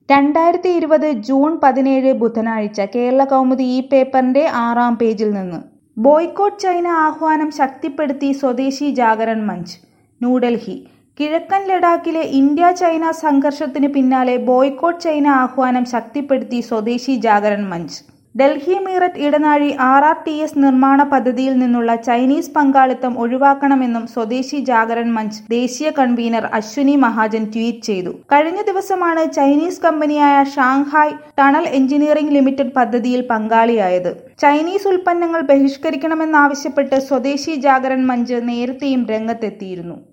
രണ്ടായിരത്തി ഇരുപത് ജൂൺ പതിനേഴ് ബുധനാഴ്ച കേരള കൗമുദി ഈ പേപ്പറിന്റെ ആറാം പേജിൽ നിന്ന് ബോയ്ക്കോട്ട് ചൈന ആഹ്വാനം ശക്തിപ്പെടുത്തി സ്വദേശി ജാഗരൺ മഞ്ച് ന്യൂഡൽഹി കിഴക്കൻ ലഡാക്കിലെ ഇന്ത്യ ചൈന സംഘർഷത്തിന് പിന്നാലെ ബോയ്ക്കോട്ട് ചൈന ആഹ്വാനം ശക്തിപ്പെടുത്തി സ്വദേശി ജാഗരൺ മഞ്ച് ഡൽഹി മീററ്റ് ഇടനാഴി ആർ ആർ ടി എസ് നിർമ്മാണ പദ്ധതിയിൽ നിന്നുള്ള ചൈനീസ് പങ്കാളിത്തം ഒഴിവാക്കണമെന്നും സ്വദേശി ജാഗരൺ മഞ്ച് ദേശീയ കൺവീനർ അശ്വിനി മഹാജൻ ട്വീറ്റ് ചെയ്തു കഴിഞ്ഞ ദിവസമാണ് ചൈനീസ് കമ്പനിയായ ഷാങ്ഹായ് ടണൽ എഞ്ചിനീയറിംഗ് ലിമിറ്റഡ് പദ്ധതിയിൽ പങ്കാളിയായത് ചൈനീസ് ഉൽപ്പന്നങ്ങൾ ബഹിഷ്കരിക്കണമെന്നാവശ്യപ്പെട്ട് സ്വദേശി ജാഗരൺ മഞ്ച് നേരത്തെയും രംഗത്തെത്തിയിരുന്നു